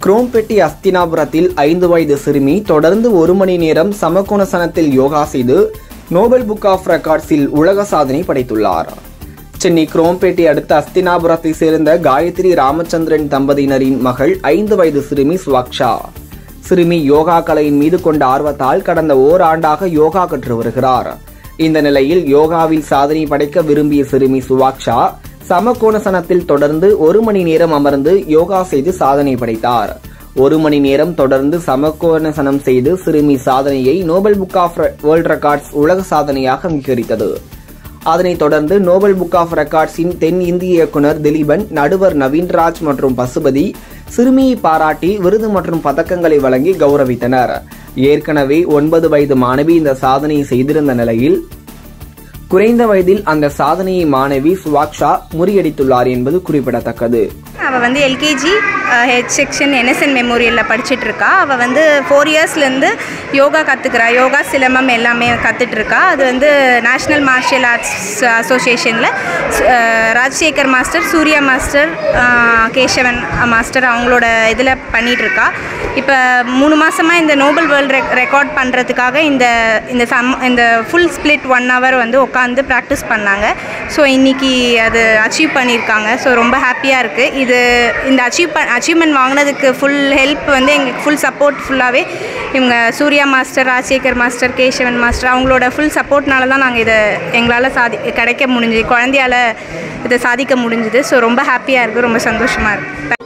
குரோம்பெட்டி அஸ்தினாபுரத்தில் ஐந்து வயது சிறுமி தொடர்ந்து ஒரு மணி நேரம் சமகோணசனத்தில் யோகா செய்து நோபல் புக் ஆஃப் ரெக்கார்ட்ஸில் உலக சாதனை படைத்துள்ளார் சென்னை குரோம்பேட்டை அடுத்த அஸ்தினாபுரத்தை சேர்ந்த காயத்ரி ராமச்சந்திரன் தம்பதியினரின் மகள் ஐந்து வயது சிறுமி சுவாக்ஷா சிறுமி யோகா கலையின் மீது கொண்ட ஆர்வத்தால் கடந்த ஓராண்டாக யோகா கற்று வருகிறார் இந்த நிலையில் யோகாவில் சாதனை படைக்க விரும்பிய சிறுமி சுவாக்ஷா சமகோணசனத்தில் தொடர்ந்து ஒரு மணி நேரம் அமர்ந்து யோகா செய்து சாதனை படைத்தார் ஒரு மணி நேரம் தொடர்ந்து சமகோணசனம் செய்து சிறுமி சாதனையை Nobel book of world records உலக சாதனையாக அங்கீகரித்தது அதனைத் தொடர்ந்து நோபல் புக் ஆஃப் ரெக்கார்ட்ஸின் தென் இந்திய இயக்குனர் திலீபன் நடுவர் நவீன்ராஜ் மற்றும் பசுபதி சிறுமியை பாராட்டி விருது மற்றும் பதக்கங்களை வழங்கி கௌரவித்தனர் ஏற்கனவே ஒன்பது வயது மாணவி இந்த சாதனையை செய்திருந்த நிலையில் குறைந்த வயதில் அந்த சாதனையை மாணவி சுவாக்ஷா முறியடித்துள்ளார் என்பது குறிப்பிடத்தக்கது அவள் வந்து எல்கேஜி ஹெச் செக்ஷன் என்எஸ்என் மெமோரியலில் படிச்சுட்டு இருக்கா அவள் வந்து ஃபோர் இயர்ஸ்லேருந்து யோகா கற்றுக்கிறா யோகா சிலம்பம் எல்லாமே கற்றுட்டு இருக்கா அது வந்து நேஷ்னல் மார்ஷியல் ஆர்ட்ஸ் அசோசியேஷனில் ராஜசேகர் மாஸ்டர் சூர்யா மாஸ்டர் அஹ், கேசவன் மாஸ்டர் அவங்களோட இதில் பண்ணிட்டு இருக்கா இப்போ மூணு மாதமாக இந்த நோபல் வேர்ல்ட் ரெக் ரெக்கார்ட் பண்ணுறதுக்காக இந்த இந்த சம் இந்த ஃபுல் ஸ்ப்ளிட் ஒன் ஹவர் வந்து உட்காந்து ப்ராக்டிஸ் பண்ணாங்க ஸோ இன்னைக்கு அது அச்சீவ் பண்ணியிருக்காங்க ஸோ ரொம்ப ஹாப்பியாக இருக்குது இது இந்த அச்சீவ் ப அச்சீவ்மெண்ட் வாங்கினதுக்கு ஃபுல் ஹெல்ப் வந்து எங்களுக்கு ஃபுல் சப்போர்ட் ஃபுல்லாகவே இவங்க Surya master Rajasekar master Kesavan master அவங்களோட ஃபுல் சப்போர்ட்னால தான் நாங்கள் இதை எங்களால் சாதி கிடைக்க முடிஞ்சுது குழந்தையால் இதை சாதிக்க முடிஞ்சுது ஸோ ரொம்ப ஹாப்பியாக இருக்குது ரொம்ப சந்தோஷமாக இருக்குது